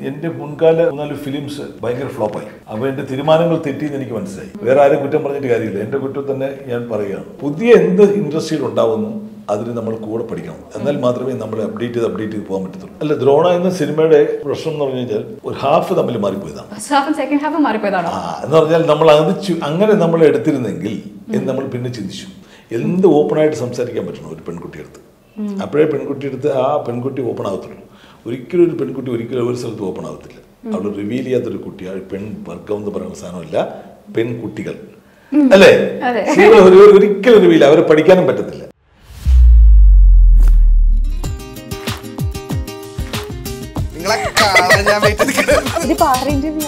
എന്റെ മുൻകാല മൂന്നാല് ഫിലിംസ് ഭയങ്കര ഫ്ലോപ്പായി അപ്പൊ എന്റെ തീരുമാനങ്ങൾ തെറ്റിയെന്ന് എനിക്ക് മനസ്സിലായി വേറെ ആരും കുറ്റം പറഞ്ഞിട്ട് കാര്യമില്ല എന്റെ കുറ്റം തന്നെ ഞാൻ പറയുകയാണ് പുതിയ എന്ത് ഇൻഡസ്ട്രിയിൽ ഉണ്ടാവുന്നു അതിന് നമ്മൾ കൂടെ പഠിക്കണം എന്നാൽ മാത്രമേ നമ്മൾ അപ്ഡേറ്റ് ചെയ്ത് അപ്ഡേറ്റ് ചെയ്ത് പോകാൻ പറ്റത്തുള്ളൂ അല്ല ദ്രോണ എന്ന സിനിമയുടെ പ്രശ്നം എന്ന് പറഞ്ഞു കഴിഞ്ഞാൽ ഒരു ഹാഫ് തമ്മിൽ മാറിപ്പോയതാണ് ഫസ്റ്റ് ഹാഫും സെക്കൻഡ് ഹാഫും മാറിപ്പോയതാണോ ആ എന്ന് പറഞ്ഞാൽ നമ്മൾ അത് ചു- അങ്ങനെ നമ്മൾ എടുത്തിരുന്നെങ്കിൽ എന്ന് നമ്മൾ പിന്നെ ചിന്തിച്ചു എന്ത് ഓപ്പണായിട്ട് സംസാരിക്കാൻ പറ്റണം ഒരു പെൺകുട്ടിയെടുത്ത് അപ്പോഴേ പെൺകുട്ടിയെടുത്ത് ആ പെൺകുട്ടി ഓപ്പൺ ആകത്തുള്ളൂ ഒരിക്കലും ഒരു പെൺകുട്ടി ഒരിക്കലും ഒരു സ്ഥലത്ത് ഓപ്പൺ ആകത്തില്ല അവൾ റിവീൽ ചെയ്യാത്തൊരു കുട്ടിയാണ് പെൺ വർഗം എന്ന് പറയുന്ന സാധനമല്ല പെൺകുട്ടികൾ അല്ലേ അതെ. സ്ത്രീകൾ ഒരു- ഒരിക്കലും റിവീൽ അവരെ പഠിക്കാനും പറ്റത്തില്ല നിങ്ങളെ കാണാൻ ഞാൻ വെയിറ്റ് ചെയ്തിരിക്കുന്നു ഇതിപ്പോ ആരുടെ interview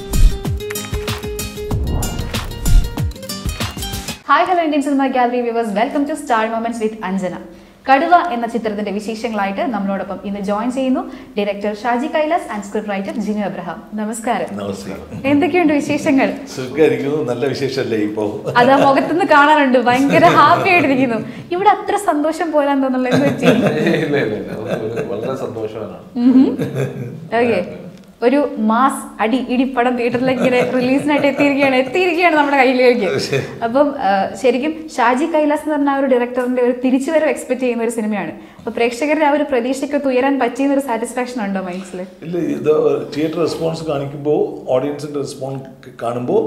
hi hello Indian cinema gallery viewers welcome to star moments with Anjana Kaduva എന്ന ചിത്രത്തിന്റെ വിശേഷങ്ങളായിട്ട് നമ്മളോടൊപ്പം ഇന്ന് ജോയിൻ ചെയ്യുന്നു director Shaji Kailas and script writer Jinu Abraham നമസ്കാരം നമസ്കാരം എന്തൊക്കെയുണ്ട് വിശേഷങ്ങൾ സുഖമായിരിക്കുന്നു നല്ല വിശേഷമല്ലേ ഇപ്പോ അത് ആ മുഖത്തുനിന്ന് കാണാറുണ്ട് ഭയങ്കര ഹാപ്പി ആയിട്ടിരിക്കുന്നു ഇവിടെ അത്ര സന്തോഷം പോരാൻ തോന്നുന്നില്ല എന്ന് വെച്ച് ഇല്ല ഇല്ല ഇല്ല ഒരു വളരെ സന്തോഷവാനാണ് ഓക്കെ ഒരു മാസ് അടി ഇടി പടം തിയേറ്ററിലേക്ക് ഇങ്ങനെ റിലീസിനായിട്ട് എത്തിയിരിക്കുകയാണ് എത്തിയിരിക്കുകയാണ് നമ്മുടെ കയ്യിലേക്ക് അപ്പം ആ, ശരിക്കും ഷാജി കൈലാസ് എന്ന് പറഞ്ഞ ആ ഒരു ഡയറക്ടറിന്റെ ഒരു തിരിച്ചുവരവ് എക്സ്പെക്ട് ചെയ്യുന്ന ഒരു സിനിമയാണ് അപ്പൊ പ്രേക്ഷകരുടെ ആ ഒരു പ്രതീക്ഷയ്ക്കൊത്ത് ഉയരാൻ പറ്റിയ ഒരു സാറ്റിസ്ഫാക്ഷൻ ഉണ്ടോ മൈൻഡ്സിൽ ഇല്ല ഇത് തിയേറ്റർ റെസ്പോൺസ് കാണിക്കുമ്പോൾ ഓഡിയൻസിന്റെ റെസ്പോൺസ് കാണുമ്പോൾ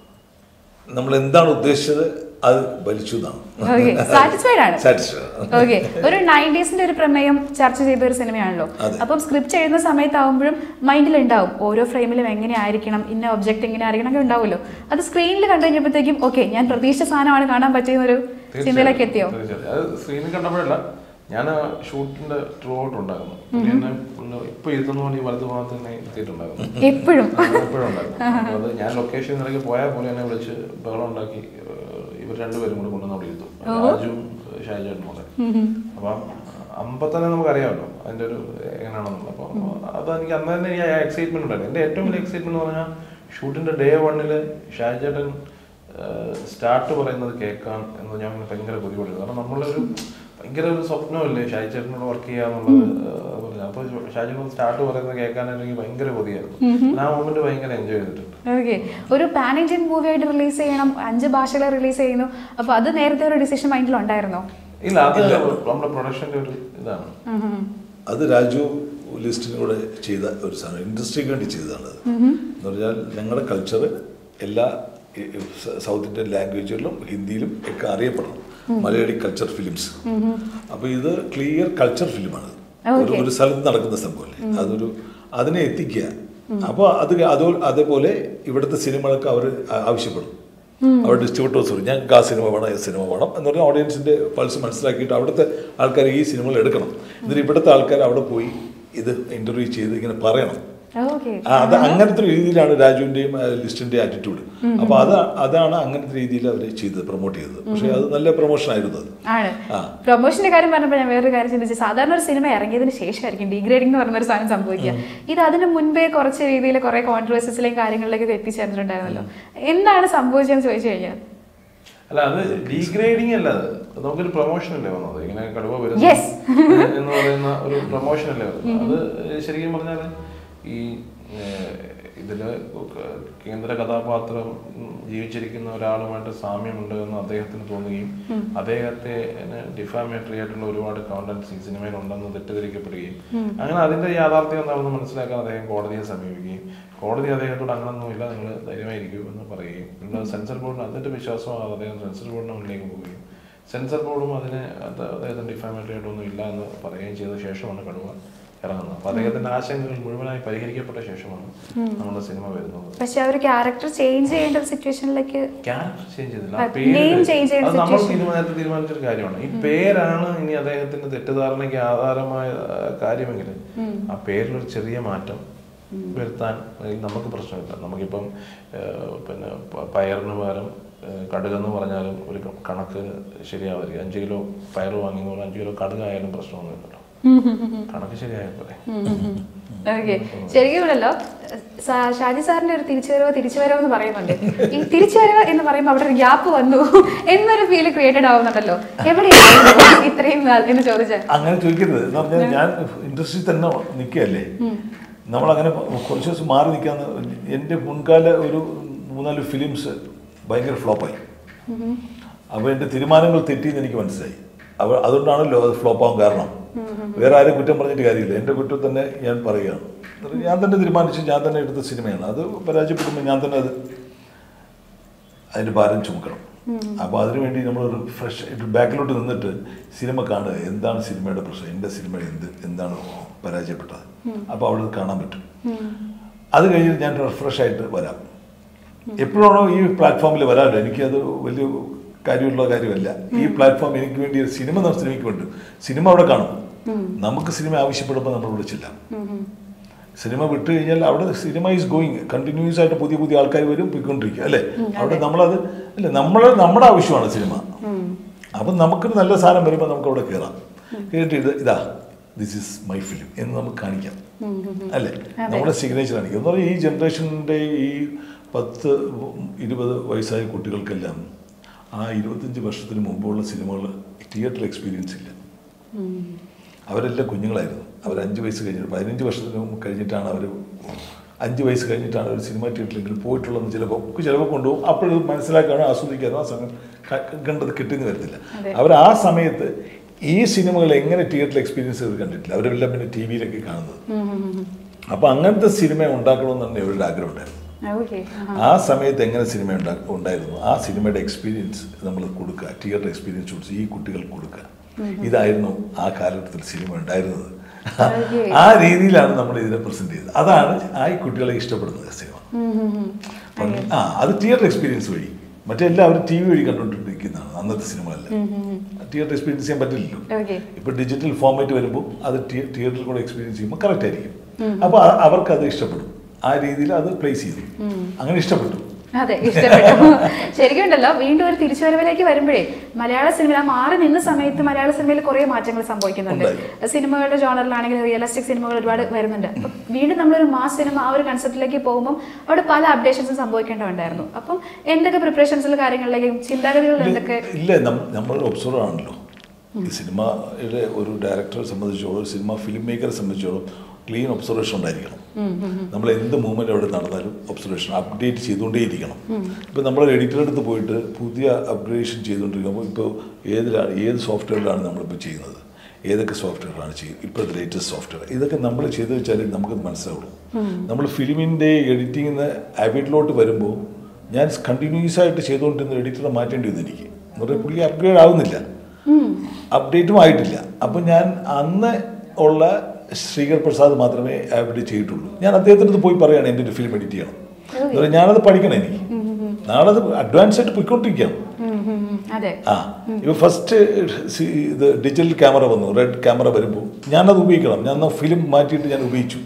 നമ്മൾ എന്താണ് ഉദ്ദേശിച്ചത് അത് വലിച്ചു എന്നാണ് ഓക്കെ സാറ്റിസ്ഫൈഡ് ആണ് സാറ്റിസ്ഫൈഡ് ഓക്കെ ഒരു നയൻറ്റീസിന്റെ ഒരു പ്രമേയം ചർച്ച ചെയ്ത ഒരു സിനിമയാണല്ലോ അതെ. അപ്പം സ്ക്രിപ്റ്റ് എഴുതുന്ന സമയത്താവുമ്പോഴും മൈൻഡിൽ ഉണ്ടാവും ഓരോ ഫ്രെയിമിലും എങ്ങനെ ആയിരിക്കണം ഇന്ന ഒബ്ജക്റ്റ് എങ്ങനെ ആയിരിക്കണം ഒക്കെ ഉണ്ടാവുമല്ലോ അത് സ്ക്രീനിൽ കണ്ടു കഴിഞ്ഞപ്പോഴത്തേക്കും ഓക്കെ ഞാൻ പ്രതീക്ഷിച്ച സാധനമാണ് കാണാൻ പറ്റിയ ഒരു ചിന്തയിലേക്ക് എത്തിയോ തീർച്ചയായും അത് സ്ക്രീനിൽ കണ്ടപ്പോഴല്ല ഞാൻ ആ ഷൂട്ടിന്റെ ത്രൂ ഔട്ട് ഉണ്ടായിരുന്നു പുള്ളി എന്നെ പുള്ളി ഇപ്പൊ ഇരുത്തുന്ന പോലെ ഈ വലതു ഭാഗത്ത് തന്നെ ഇരുത്തിയിട്ടുണ്ടായിരുന്നു എപ്പോഴും എപ്പോഴും ഉണ്ടായിരുന്നു അപ്പൊ അത് ഞാൻ ലൊക്കേഷൻ ഇടയ്ക്ക് പോയാൽ പോലെ എന്നെ വിളിച്ച് ബഹളം ഉണ്ടാക്കി ഏഹ് ഇവർ രണ്ടുപേരും കൂടെ കൊണ്ടുവന്ന് അവിടെ ഇരുത്തും രാജുവും ഷാജുവും കൂടെ അപ്പം അമ്പ തന്നെ നമുക്കറിയാമല്ലോ അതിന്റെ ഒരു എങ്ങനെയാണെന്നുള്ളത് അപ്പോൾ അത് എനിക്ക് അന്ന് തന്നെ ഈ എക്സൈറ്റ്മെന്റ് ഉണ്ടായിരുന്നു എൻ്റെ ഏറ്റവും വലിയ എക്സൈറ്റ്മെന്റ് എന്ന് പറഞ്ഞാൽ ഷൂട്ടിന്റെ ഡേ വണ്ണില് ഷാജേട്ടൻ സ്റ്റാർട്ട് പറയുന്നത് കേൾക്കാൻ എന്ന് ഞാൻ ഇങ്ങനെ ഭയങ്കര ബുദ്ധിമുട്ടുണ്ട് കാരണം നമ്മളൊരു ഭയങ്കര ഒരു സ്വപ്നമല്ലേ ഷാജി ചേട്ടനോട് വർക്ക് ചെയ്യാന്നുള്ളത് ഏഹ് പറഞ്ഞു അപ്പോൾ ഷാജിനോട് സ്റ്റാർട്ട് പറയുന്നത് കേൾക്കാനായിട്ട് എനിക്ക് ഭയങ്കര കൊതിയായിരുന്നു ഞാൻ ആ മൊമെന്റ് ഭയങ്കര എൻജോയ് ചെയ്തിട്ടുണ്ട് ഓക്കെ ഒരു പാൻ ഇന്ത്യൻ മൂവി ആയിട്ട് റിലീസ് ചെയ്യണം അഞ്ച് ഭാഷകൾ റിലീസ് ചെയ്യുന്നു അപ്പൊ അത് നേരത്തെ ഒരു ഡിസിഷൻ മൈൻഡിൽ ഉണ്ടായിരുന്നോ ഇല്ല അത് നമ്മുടെ പ്രൊഡക്ഷന്റെ ഒരു ഇതാണ് അത് രാജു ലിസ്റ്റിനും കൂടെ ചെയ്ത ഒരു സാധനം ഇൻഡസ്ട്രിക്ക് വേണ്ടി ചെയ്തതാണ് അത് എന്ന് പറഞ്ഞാൽ ഞങ്ങളുടെ കൾച്ചർ എല്ലാ ഈ- ഈ സ- സൗത്ത് ഇന്ത്യൻ ലാംഗ്വേജുകളിലും ഹിന്ദിയിലും ഒക്കെ അറിയപ്പെടണം മലയാളി കൾച്ചർ ഫിലിംസ് അപ്പൊ ഇത് ക്ലിയർ കൾച്ചർ ഫിലിമാണ് ഒരു ഒരു സ്ഥലത്ത് നടക്കുന്ന സംഭവമല്ലേ അതൊരു അതിനെ എത്തിക്കുക അപ്പോൾ അത് അത് അതേപോലെ ഇവിടുത്തെ സിനിമകൾക്ക് അവർ ആവശ്യപ്പെടും അവിടെ ഡിസ്ട്രിബ്യൂട്ടേഴ്സ് പറയും ഞങ്ങൾക്ക് ആ സിനിമ വേണം ഈ സിനിമ വേണം എന്ന് പറഞ്ഞാൽ ഓഡിയൻസിന്റെ പൾസ് മനസ്സിലാക്കിയിട്ട് അവിടുത്തെ ആൾക്കാർ ഈ സിനിമകൾ എടുക്കണം എന്നിട്ട് ഇവിടുത്തെ ആൾക്കാർ അവിടെ പോയി ഇത് ഇന്റർവ്യൂ ചെയ്ത് ഇങ്ങനെ പറയണം ഓക്കെ ആ, അത് അങ്ങനത്തെ ഒരു രീതിയിലാണ് രാജുവിന്റെയും ആ, ലിസ്റ്റിന്റെ ആറ്റിറ്റ്യൂഡ് അപ്പൊ അത് അതാണ് അങ്ങനത്തെ രീതിയിൽ അവർ ചെയ്തത് പ്രൊമോട്ട് ചെയ്തത് പക്ഷെ അത് നല്ല പ്രൊമോഷൻ ആയിരുന്നു അത് ആണ് ആ. പ്രൊമോഷന്റെ കാര്യം പറഞ്ഞപ്പോൾ ഞാൻ വേറൊരു കാര്യം ചിന്തിച്ചു സാധാരണ ഒരു സിനിമ ഇറങ്ങിയതിന് ശേഷമായിരിക്കും ഡീഗ്രേഡിംഗ് എന്ന് പറയുന്ന ഒരു സാധനം സംഭവിക്കുക ഇത് അതിന് മുൻപേ കുറച്ച് രീതിയിൽ കുറെ കോൺട്രവേഴ്സസിലെയും കാര്യങ്ങളിലേക്കും എത്തിച്ചേർന്നിട്ടുണ്ടായിരുന്നല്ലോ എന്താണ് സംഭവിച്ചതെന്ന് ചോദിച്ചു കഴിഞ്ഞാൽ അല്ല അത് ഡീഗ്രേഡിങ് അല്ല അത് അത് നമുക്കൊരു പ്രൊമോഷൻ അല്ലേ വന്നത് ഇങ്ങനെ കടുവ വരുന്നു Yes. എന്ന് പറയുന്ന ഒരു പ്രൊമോഷൻ അല്ലേ വന്നത് അത് ശരിക്കും പറഞ്ഞാൽ ഈ ഏഹ്, ഇതില് കേന്ദ്ര കഥാപാത്രം ഉം, ജീവിച്ചിരിക്കുന്ന ഒരാളുമായിട്ട് സാമ്യമുണ്ട് എന്ന് അദ്ദേഹത്തിന് തോന്നുകയും അദ്ദേഹത്തെ ഡിഫാമേറ്ററി ആയിട്ടുള്ള ഒരുപാട് കോണ്ടന്റ്സ് ഈ സിനിമയിൽ ഉണ്ടെന്ന് തെറ്റിദ്ധരിക്കപ്പെടുകയും അങ്ങനെ അതിന്റെ യാഥാർത്ഥ്യം എന്താണെന്ന് മനസ്സിലാക്കാൻ അദ്ദേഹം കോടതിയെ സമീപിക്കുകയും കോടതി അദ്ദേഹത്തോട് അങ്ങനൊന്നുമില്ല നിങ്ങൾ ധൈര്യമായിരിക്കൂ എന്ന് പറയുകയും പിന്നെ സെൻസർ ബോർഡിന് അതിന്റെ വിശ്വാസമാകാതെ അദ്ദേഹം സെൻസർ ബോർഡിന് മുന്നിലേക്ക് പോവുകയും സെൻസർ ബോർഡും അതിന് അത് അദ്ദേഹത്തിന് ഡിഫാമേറ്ററി ആയിട്ടൊന്നും ഇല്ല എന്ന് പറയുകയും ചെയ്ത ശേഷമാണ് കടുവ ഇറങ്ങുന്നത് അപ്പൊ അദ്ദേഹത്തിന്റെ ആശങ്കകൾ മുഴുവനായി പരിഹരിക്കപ്പെട്ട ശേഷമാണ് നമ്മുടെ സിനിമ വരുന്നത് പക്ഷെ ആ ഒരു ക്യാരക്ടർ ചേഞ്ച് ചെയ്യേണ്ട ഒരു സിറ്റുവേഷനിലേക്ക് ക്യാരക്ടർ ചേഞ്ച് ചെയ്തില്ല ആ, ആ പേര് name change ചെയ്യേണ്ട അത് നമ്മൾ situation. തീരുമാനത്തിൽ തീരുമാനിച്ചൊരു കാര്യമാണ് ഈ പേരാണ് ഇനി അദ്ദേഹത്തിന്റെ തെറ്റിദ്ധാരണയ്ക്ക് ആധാരമായ ആ, കാര്യമെങ്കിൽ ആ പേരിലൊരു ചെറിയ മാറ്റം വരുത്താൻ ഈ നമുക്ക് പ്രശ്നമില്ല നമുക്കിപ്പം ആ, പിന്നെ പ- പയറിന് പകരം ആ, കടുകെന്ന് പറഞ്ഞാലും ഒരു ക- കണക്ക് ശരിയാവരിക അഞ്ച് കിലോ പയർ വാങ്ങിയപ്പോൾ അഞ്ച് കിലോ കടുകായാലും പ്രശ്നമൊന്നുമില്ലല്ലോ കണക്ക് ശരിയായ പോലെ ഓക്കെ ശരിക്കും ഉണ്ടല്ലോ സാ- ഷാജി സാറിന്റെ ഒരു തിരിച്ചുവരവ് തിരിച്ചുവരവ് എന്ന് പറയുന്നുണ്ട് ഈ തിരിച്ചുവരവ് എന്ന് പറയുമ്പോൾ അവിടെ ഒരു ഗ്യാപ്പ് വന്നു എന്നൊരു ഫീൽ ക്രിയേറ്റഡ് ആവുന്നുണ്ടല്ലോ എവിടെയാണ് ഇത്രയും നാൾ എന്ന് ചോദിച്ചാൽ അങ്ങനെ ചോദിക്കരുത് എന്ന് പറഞ്ഞാൽ ഞാൻ ഇൻഡസ്ട്രി തന്നെ നിൽക്കുകയല്ലേ നമ്മളങ്ങനെ കുറച്ച് ദിവസം മാറി നിൽക്കാന്ന് എൻ്റെ മുൻകാല ഒരു മൂന്നാല് ഫിലിംസ് ഭയങ്കര ഫ്ലോപ്പായി അപ്പോൾ എൻ്റെ തീരുമാനങ്ങൾ തെറ്റിയെന്ന് എനിക്ക് മനസ്സിലായി അപ്പോൾ അതുകൊണ്ടാണല്ലോ അത് ഫ്ലോപ്പാവാൻ കാരണം വേറെ ആരും കുറ്റം പറഞ്ഞിട്ട് കാര്യമില്ല എൻ്റെ കുറ്റം തന്നെ ഞാൻ പറയുകയാണ് എന്നിട്ട് ഞാൻ തന്നെ തീരുമാനിച്ചു ഞാൻ തന്നെ എടുത്ത സിനിമയാണ് അത് പരാജയപ്പെടുമ്പോൾ ഞാൻ തന്നെ അത് അതിൻ്റെ ഭാരം ചുമക്കണം അപ്പോൾ അതിനുവേണ്ടി നമ്മൾ ഒരു ഫ്രഷ് ബാക്കിലോട്ട് നിന്നിട്ട് സിനിമ കാണുക എന്താണ് സിനിമയുടെ പ്രശ്നം എൻ്റെ സിനിമ എന്ത് എന്താണ് പരാജയപ്പെട്ടത് അപ്പോൾ അവിടെ അത് കാണാൻ പറ്റും അത് കഴിഞ്ഞിട്ട് ഞാൻ ഫ്രഷ് ആയിട്ട് വരാം എപ്പോഴാണോ ഈ പ്ലാറ്റ്ഫോമിൽ വരാമല്ലോ എനിക്കത് വലിയ കാര്യമുള്ള കാര്യമല്ല ഈ പ്ലാറ്റ്ഫോം എനിക്ക് വേണ്ടി ഒരു സിനിമ നമ്മുടെ സിനിമയ്ക്ക് വേണ്ടി സിനിമ അവിടെ കാണും നമുക്ക് സിനിമ ആവശ്യപ്പെടുമ്പോൾ നമ്മൾ വിളിച്ചില്ല സിനിമ വിട്ട് കഴിഞ്ഞാൽ അവിടെ സിനിമ ഈസ് ഗോയിങ് കണ്ടിന്യൂസ് ആയിട്ട് പുതിയ പുതിയ ആൾക്കാർ വരും പോയിക്കൊണ്ടിരിക്കും അല്ലേ അവിടെ നമ്മളത് അല്ലേ നമ്മളെ നമ്മുടെ ആവശ്യമാണ് സിനിമ അപ്പം നമുക്കൊരു നല്ല സാധനം വരുമ്പോൾ നമുക്ക് അവിടെ കയറാം കേട്ടിട്ട് ഇത് ഇതാ ദിസ് ഇസ് മൈ ഫിലിം എന്ന് നമുക്ക് കാണിക്കാം അല്ലേ നമ്മുടെ സിഗ്നേച്ചർ കാണിക്കാം എന്ന് പറഞ്ഞാൽ ഈ ജനറേഷൻ്റെ ഈ പത്ത് ഇരുപത് വയസ്സായ കുട്ടികൾക്കെല്ലാം ആ ഇരുപത്തഞ്ച് വർഷത്തിന് മുമ്പുള്ള സിനിമകൾ തിയേറ്റർ എക്സ്പീരിയൻസ് ഇല്ല അവരെല്ലാം കുഞ്ഞുങ്ങളായിരുന്നു അവർ അഞ്ച് വയസ്സ് കഴിഞ്ഞിട്ട് പതിനഞ്ച് വർഷത്തിന് മുമ്പ് കഴിഞ്ഞിട്ടാണ് അവർ അഞ്ച് വയസ്സ് കഴിഞ്ഞിട്ടാണ് ഒരു സിനിമ തിയേറ്ററിലെങ്കിലും പോയിട്ടുള്ളതെന്ന് ചിലപ്പോൾ ചിലപ്പോൾ കൊണ്ടുപോകും അപ്പോഴത് മനസ്സിലാക്കാനോ ആസ്വദിക്കാനോ ആ സമയം ക- കണ്ടത് കിട്ടുന്ന വരത്തില്ല അവർ ആ സമയത്ത് ഈ സിനിമകൾ എങ്ങനെ തിയേറ്ററിൽ എക്സ്പീരിയൻസ് ചെയ്ത് കണ്ടിട്ടില്ല അവരെല്ലാം പിന്നെ ടി വിയിലൊക്കെ കാണുന്നത് അപ്പോൾ അങ്ങനത്തെ സിനിമ ഉണ്ടാക്കണമെന്നാണ് ഇവരുടെ ആഗ്രഹം ഉണ്ടായിരുന്നു ഓക്കെ ആ സമയത്ത് എങ്ങനെ സിനിമ ഉണ്ടാ- ഉണ്ടായിരുന്നു ആ സിനിമയുടെ എക്സ്പീരിയൻസ് നമ്മൾ കൊടുക്കുക തിയേറ്റർ എക്സ്പീരിയൻസ് കൊടുത്ത് ഈ കുട്ടികൾക്ക് കൊടുക്കുക ഇതായിരുന്നു ആ കാലഘട്ടത്തിൽ സിനിമ ഉണ്ടായിരുന്നത് Okay. ആ രീതിയിലാണ് നമ്മൾ ഇതിനെ പ്രസന്റ് ചെയ്തത് അതാണ് ആ ഈ കുട്ടികളെ ഇഷ്ടപ്പെടുന്നത് സിനിമ അപ്പം ആ അത് തിയേറ്റർ എക്സ്പീരിയൻസ് വഴി മറ്റെല്ലാവരും ടി വി വഴി കണ്ടുകൊണ്ടിരിക്കുന്നതാണ് അന്നത്തെ സിനിമകളിൽ തിയേറ്റർ എക്സ്പീരിയൻസ് ചെയ്യാൻ പറ്റില്ലല്ലോ ഓക്കെ ഇപ്പൊ ഡിജിറ്റൽ ഫോർമാറ്റ് വരുമ്പോൾ അത് തിയ- തിയേറ്ററിൽ കൂടെ എക്സ്പീരിയൻസ് ചെയ്യുമ്പോൾ കറക്റ്റ് ആയിരിക്കും അപ്പോൾ അവർക്ക് അത് ഇഷ്ടപ്പെടും ആ രീതിയിൽ അത് പ്ലേസ് ചെയ്തു അങ്ങനെ ഇഷ്ടപ്പെട്ടു അതെ ഇഷ്ടപ്പെട്ടു ശരിക്കും ഉണ്ടല്ലോ വീണ്ടും ഒരു തിരിച്ചുവരവിലേക്ക് വരുമ്പോഴേ മലയാള സിനിമ ആ മാറി നിന്ന സമയത്ത് മലയാള സിനിമയിൽ കുറേ മാറ്റങ്ങൾ സംഭവിക്കുന്നുണ്ട് സിനിമകളുടെ ജോണറിലാണെങ്കിൽ റിയലിസ്റ്റിക് സിനിമകൾ ഒരുപാട് വരുന്നുണ്ട് അപ്പം വീണ്ടും നമ്മളൊരു മാസ് സിനിമ ആ ഒരു കൺസെപ്റ്റിലേക്ക് പോകുമ്പോൾ അവിടെ പല അപ്ഡേഷൻസും സംഭവിക്കേണ്ടതുണ്ടായിരുന്നു അപ്പം എന്തൊക്കെ പ്രിപ്പറേഷൻസിൽ കാര്യങ്ങളിലേക്കും ചിന്താഗതികളിൽ എന്തൊക്കെ ഇല്ല നം- നമ്മൾ ഒബ്സർവർ ആണല്ലോ ഈ സിനിമയുടെ ഒരു ഡയറക്ടറെ സംബന്ധിച്ചോളം ഒരു സിനിമ ഫിലിം മേക്കറെ സംബന്ധിച്ചോളം ക്ലീൻ ഒബ്സർവേഷൻ ഉണ്ടായിരിക്കണം നമ്മൾ എന്ത് മൂവ്മെന്റ് അവിടെ നടന്നാലും ഒബ്സർവേഷൻ അപ്ഡേറ്റ് ചെയ്തുകൊണ്ടേയിരിക്കണം ഇപ്പം നമ്മൾ എഡിറ്ററുടെ അടുത്ത് പോയിട്ട് പുതിയ അപ്ഗ്രേഷൻ ചെയ്തുകൊണ്ടിരിക്കുമ്പോൾ ഇപ്പോൾ ഏതിലാണ് ഏത് സോഫ്റ്റ്വെയറിലാണ് നമ്മളിപ്പോൾ ചെയ്യുന്നത് ഏതൊക്കെ സോഫ്റ്റ്വെയറാണ് ചെയ്യുന്നത് ഇപ്പോഴത്തെ ലേറ്റസ്റ്റ് സോഫ്റ്റ്വെയർ ഇതൊക്കെ നമ്മൾ ചെയ്തു വെച്ചാൽ നമുക്കത് മനസ്സിലാവുള്ളൂ നമ്മൾ ഫിലിമിൻ്റെ എഡിറ്റിങ്ങിന് അബിഡിലോട്ട് വരുമ്പോൾ ഞാൻ കണ്ടിന്യൂസ് ആയിട്ട് ചെയ്തുകൊണ്ടിരുന്ന എഡിറ്ററെ മാറ്റേണ്ടി വന്നു എനിക്ക് എന്ന് പറഞ്ഞാൽ പുള്ളി അപ്ഗ്രേഡ് ആവുന്നില്ല അപ്ഡേറ്റും ആയിട്ടില്ല അപ്പം ഞാൻ അന്ന് ഉള്ള ശ്രീകർ പ്രസാദ് മാത്രമേ അവിടെ ചെയ്തിട്ടുള്ളൂ ഞാൻ അദ്ദേഹത്തിൻ്റെ അടുത്ത് പോയി പറയുകയാണ് എൻ്റെ ഒരു ഫിലിം എഡിറ്റ് ചെയ്യണം എന്ന് പറഞ്ഞാൽ ഞാനത് പഠിക്കണം എനിക്ക് നാളെ അത് അഡ്വാൻസ് ആയിട്ട് പോയിക്കൊണ്ടിരിക്കുകയാണ് ഉം, ഉം, ഉം. അതെ ആ ഇപ്പൊ ഫസ്റ്റ് ഇത് ഡിജിറ്റൽ ക്യാമറ വന്നു റെഡ് ക്യാമറ വരുമ്പോൾ ഞാനത് ഉപയോഗിക്കണം ഞാൻ ഫിലിം മാറ്റിയിട്ട് ഞാൻ ഉപയോഗിച്ചു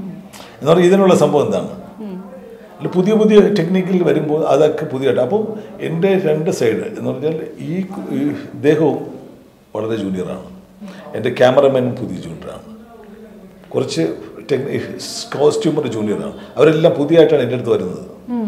എന്ന് പറഞ്ഞാൽ ഇതിനുള്ള സംഭവം എന്താണ് അല്ല പുതിയ പുതിയ ടെക്നിക്കിൽ വരുമ്പോൾ അതൊക്കെ പുതിയതായിട്ട് അപ്പം എൻ്റെ രണ്ട് സൈഡ് എന്ന് പറഞ്ഞാൽ ഈ കു- ഈ ഇദ്ദേഹവും വളരെ ജൂനിയറാണ് എൻ്റെ ക്യാമറമാനും പുതിയ ജൂനിയറാണ് കുറച്ച് ടെക്നി കോസ്റ്റ്യൂമർ ജൂനിയറാണ് അവരെല്ലാം പുതിയതായിട്ടാണ് എൻ്റെ അടുത്ത് വരുന്നത്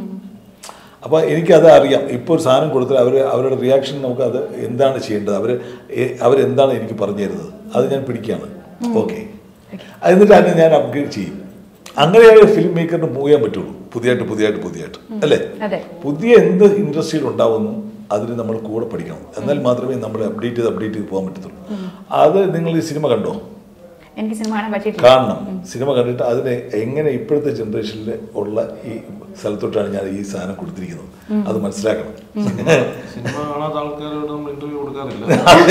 അപ്പോൾ എനിക്കത് അറിയാം ഇപ്പോൾ ഒരു സാധനം കൊടുത്താൽ അവർ അവരുടെ റിയാക്ഷൻ നമുക്ക് അത് എന്താണ് ചെയ്യേണ്ടത് അവർ അവരെന്താണ് എനിക്ക് പറഞ്ഞു തരുന്നത് അത് ഞാൻ പിടിക്കുകയാണ് ഓക്കെ എന്നിട്ട് അതിനെ ഞാൻ അപ്ഗ്രേഡ് ചെയ്യും അങ്ങനെയാണ് ഫിലിം മേക്കറിന് മൂവ് ചെയ്യാൻ പറ്റുള്ളൂ പുതിയതായിട്ട് പുതിയതായിട്ട് പുതിയതായിട്ട് അല്ലേ അതെ പുതിയ എന്ത് ഇൻഡസ്ട്രിയിൽ ഉണ്ടാവുന്നു അതിന് നമ്മൾ കൂടെ പഠിക്കണം എന്നാൽ മാത്രമേ നമ്മൾ അപ്ഡേറ്റ് ചെയ്ത് അപ്ഡേറ്റ് ചെയ്ത് പോകാൻ പറ്റത്തുള്ളൂ അത് നിങ്ങൾ ഈ സിനിമ കണ്ടോ എനിക്ക് സിനിമ കാണാൻ പറ്റിയിട്ടില്ല കാണണം സിനിമ കണ്ടിട്ട് അതിനെ എങ്ങനെ ഇപ്പോഴത്തെ ജനറേഷനിൽ ഉള്ള ഈ സ്ഥലത്തോട്ടാണ് ഞാൻ ഈ സാധനം കൊടുത്തിരിക്കുന്നത് അത് മനസ്സിലാക്കണം സിനിമ കാണാത്ത ആൾക്കാരോട് നമ്മൾ ഇന്റർവ്യൂ കൊടുക്കാറില്ല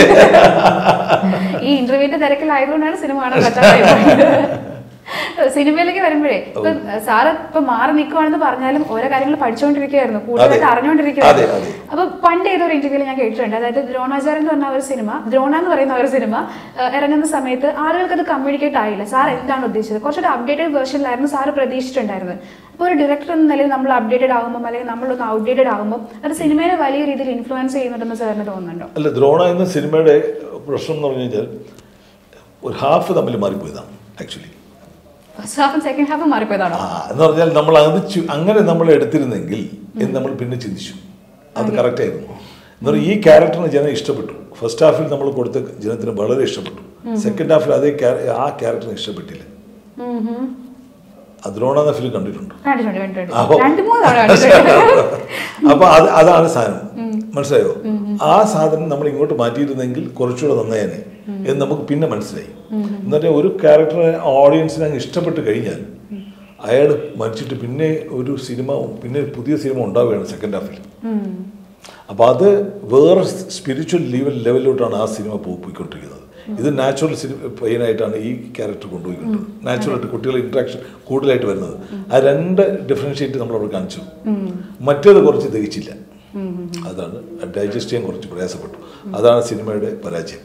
ഈ ഇന്റർവ്യൂവിന്റെ തിരക്കിലായതുകൊണ്ടാണ് സിനിമ കാണാൻ പറ്റാത്ത സിനിമയിലേക്ക് വരുമ്പോഴേ ഇപ്പൊ സാറ് ഇപ്പൊ മാറി നിൽക്കുവാണെന്ന് പറഞ്ഞാലും ഓരോ കാര്യങ്ങൾ പഠിച്ചുകൊണ്ടിരിക്കുകയായിരുന്നു കൂടുതലായിട്ട് അതെ. അറിഞ്ഞുകൊണ്ടിരിക്കുകയായിരുന്നു അതെ, അതെ. അപ്പൊ പണ്ട് ഏതൊരു ഇന്റർവ്യൂവിൽ ഞാൻ കേട്ടിട്ടുണ്ട് അതായത് ദ്രോണാചാര്യൻ എന്ന് പറഞ്ഞ ഒരു സിനിമ ദ്രോണ എന്ന് പറയുന്ന ഒരു സിനിമ ഏഹ്, ഇറങ്ങുന്ന സമയത്ത് ആളുകൾക്ക് അത് കമ്മ്യൂണിക്കേറ്റ് ആയില്ല സാർ എന്താണ് ഉദ്ദേശിച്ചത് കുറച്ചൊരു അപ്ഡേറ്റഡ് വേർഷനിലായിരുന്നു സാർ പ്രതീക്ഷിച്ചിട്ടുണ്ടായിരുന്നത് അപ്പോൾ ഒരു ഡയറക്ടർ എന്ന നിലയിൽ നമ്മൾ അപ്ഡേറ്റഡ് ആകുമ്പോൾ അല്ലെങ്കിൽ നമ്മളൊന്ന് ഔട്ട്ഡേറ്റഡ് ആകുമ്പോൾ അത് സിനിമയെ വലിയ രീതിയിൽ ഇൻഫ്ലുവൻസ് ചെയ്യുന്നുണ്ടെന്ന് സാറിന് തോന്നുന്നുണ്ടോ അല്ല ദ്രോണ എന്ന സിനിമയുടെ പ്രശ്നം എന്ന് പറഞ്ഞു കഴിഞ്ഞാൽ ഒരു ഹാഫ് തമ്മിൽ മാറിപ്പോയതാണ് ആക്ച്വലി ഫസ്റ്റ് ഹാഫും സെക്കൻഡ് ഹാഫും മാറിപ്പോയതാണോ ആ എന്ന് പറഞ്ഞാൽ നമ്മൾ അത് ചു- അങ്ങനെ നമ്മൾ എടുത്തിരുന്നെങ്കിൽ എന്ന് നമ്മൾ പിന്നെ ചിന്തിച്ചു അത് കറക്റ്റ് ആയിരുന്നു എന്ന് പറഞ്ഞാൽ ഈ ക്യാരക്ടറിന് ജനം ഇഷ്ടപ്പെട്ടു ഫസ്റ്റ് ഹാഫിൽ നമ്മൾ കൊടുത്ത ജനത്തിന് വളരെ ഇഷ്ടപ്പെട്ടു സെക്കൻഡ് ഹാഫിൽ അതേ ക്യാ- ആ ക്യാരക്ടറിന് ഇഷ്ടപ്പെട്ടില്ല അതിലോണ എന്ന ഫിലിം കണ്ടിട്ടുണ്ട് കണ്ടിട്ടുണ്ട് കണ്ടിട്ടുണ്ട് അപ്പൊ- രണ്ട് മൂന്ന് തവണ കണ്ടിട്ടുണ്ട് അപ്പൊ അത് അതാണ് സാധനം മനസ്സിലായോ ആ സാധനം നമ്മൾ ഇങ്ങോട്ട് മാറ്റിയിരുന്നെങ്കിൽ കുറച്ചുകൂടെ നന്നായേനെ എന്ന് നമുക്ക് പിന്നെ മനസ്സിലായി എന്നിട്ട് ഒരു ക്യാരക്ടറെ ഓഡിയൻസിന് അങ്ങ് ഇഷ്ടപ്പെട്ട് കഴിഞ്ഞാൽ അയാൾ മരിച്ചിട്ട് പിന്നെ ഒരു സിനിമ പിന്നെ പുതിയ സിനിമ ഉണ്ടാവുകയാണ് സെക്കൻഡ് ഹാഫിൽ അപ്പോൾ അത് വേറെ സ്പിരിച്വൽ ലെവൽ ലെവലിലോട്ടാണ് ആ സിനിമ പോ- പോയിക്കൊണ്ടിരിക്കുന്നത് ഇത് നാച്ചുറൽ സിനിമ പയ്യനായിട്ടാണ് ഈ ക്യാരക്ടർ കൊണ്ടുപോയിക്കൊണ്ടിരുന്നത് നാച്ചുറലായിട്ട് കുട്ടികളുടെ ഇൻട്രാക്ഷൻ കൂടുതലായിട്ട് വരുന്നത് ആ രണ്ട് ഡിഫറൻഷിയേറ്റ് നമ്മൾ അവിടെ കാണിച്ചു മറ്റേത് കുറച്ച് തികച്ചില്ല അതാണ് ഡൈജസ്റ്റ് ചെയ്യാൻ കുറച്ച് പ്രയാസപ്പെട്ടു അതാണ് സിനിമയുടെ പരാജയം